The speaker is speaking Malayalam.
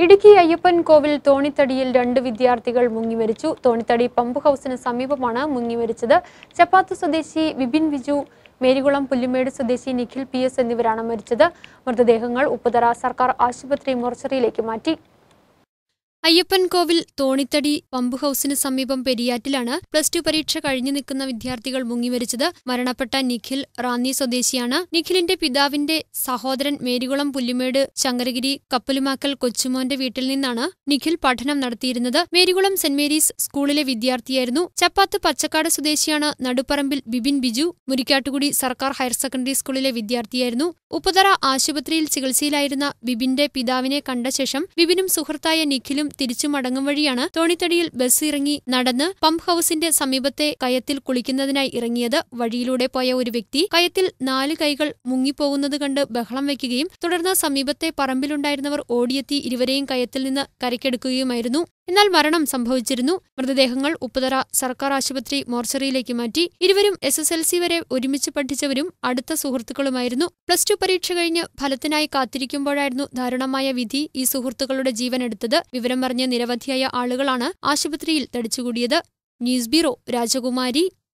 ഇടുക്കി അയ്യപ്പൻ കോവിൽ തോണിത്തടിയിൽ രണ്ട് വിദ്യാർത്ഥികൾ മുങ്ങിമരിച്ചു തോണിത്തടി പമ്പ് ഹൗസിന് സമീപമാണ് മുങ്ങിമരിച്ചത് ചപ്പാത്ത് സ്വദേശി വിപിൻ വിജു മേരികുളം പുല്ലുമേട് സ്വദേശി നിഖിൽ പി എസ് എന്നിവരാണ് മരിച്ചത് മൃതദേഹങ്ങൾ ഉപ്പുതറ സർക്കാർ ആശുപത്രി മോർച്ചറിയിലേക്ക് മാറ്റി അയ്യപ്പൻ കോവിൽ തോണിത്തടി പമ്പ് ഹൗസിന് സമീപം പെരിയാറ്റിലാണ് പ്ലസ് ടു പരീക്ഷ കഴിഞ്ഞു നിൽക്കുന്ന വിദ്യാർത്ഥികൾ മുങ്ങിമരിച്ചത് മരണപ്പെട്ട നിഖിൽ റാന്നി സ്വദേശിയാണ് നിഖിലിന്റെ പിതാവിന്റെ സഹോദരൻ മേരികുളം പുല്ലുമേട് ശങ്കരഗിരി കപ്പലുമാക്കൽ കൊച്ചുമോന്റെ വീട്ടിൽ നിന്നാണ് നിഖിൽ പഠനം നടത്തിയിരുന്നത് മേരികുളം സെന്റ് മേരീസ് സ്കൂളിലെ വിദ്യാർത്ഥിയായിരുന്നു ചപ്പാത്ത് പച്ചക്കാട് സ്വദേശിയാണ് നടുപ്പറമ്പിൽ ബിബിൻ ബിജു മുരിക്കാട്ടുകുടി സർക്കാർ ഹയർ സെക്കൻഡറി സ്കൂളിലെ വിദ്യാർത്ഥിയായിരുന്നു ഉപ്പുതറ ആശുപത്രിയിൽ ചികിത്സയിലായിരുന്ന ബിബിന്റെ പിതാവിനെ കണ്ട ശേഷം ബിബിനും സുഹൃത്തായ നിഖിലും തിരിച്ചു മടങ്ങും വഴിയാണ് തോണിത്തടിയിൽ ബസ് ഇറങ്ങി നടന്ന് പമ്പ് ഹൗസിന്റെ സമീപത്തെ കയത്തിൽ കുളിക്കുന്നതിനായി ഇറങ്ങിയത് വഴിയിലൂടെ പോയ ഒരു വ്യക്തി കയത്തിൽ നാല് കൈകൾ മുങ്ങിപ്പോകുന്നത് കണ്ട് ബഹളം വയ്ക്കുകയും തുടർന്ന് സമീപത്തെ പറമ്പിലുണ്ടായിരുന്നവർ ഓടിയെത്തി ഇരുവരെയും കയത്തിൽ നിന്ന് കരയ്ക്കെടുക്കുകയുമായിരുന്നു എന്നാൽ മരണം സംഭവിച്ചിരുന്നു മൃതദേഹങ്ങൾ ഉപ്പുതറ സർക്കാർ ആശുപത്രി മോർച്ചറിയിലേക്ക് മാറ്റി ഇരുവരും എസ് എസ് എൽ സി വരെ ഒരുമിച്ച് പഠിച്ചവരും അടുത്ത സുഹൃത്തുക്കളുമായിരുന്നു പ്ലസ് ടു പരീക്ഷ കഴിഞ്ഞ് ഫലത്തിനായി കാത്തിരിക്കുമ്പോഴായിരുന്നു ദാരുണമായ വിധി ഈ സുഹൃത്തുക്കളുടെ ജീവൻ എടുത്തത് വിവരം പറഞ്ഞ് നിരവധിയായ ആളുകളാണ് ആശുപത്രിയിൽ തടിച്ചുകൂടിയത് ന്യൂസ് ബ്യൂറോ രാജകുമാരി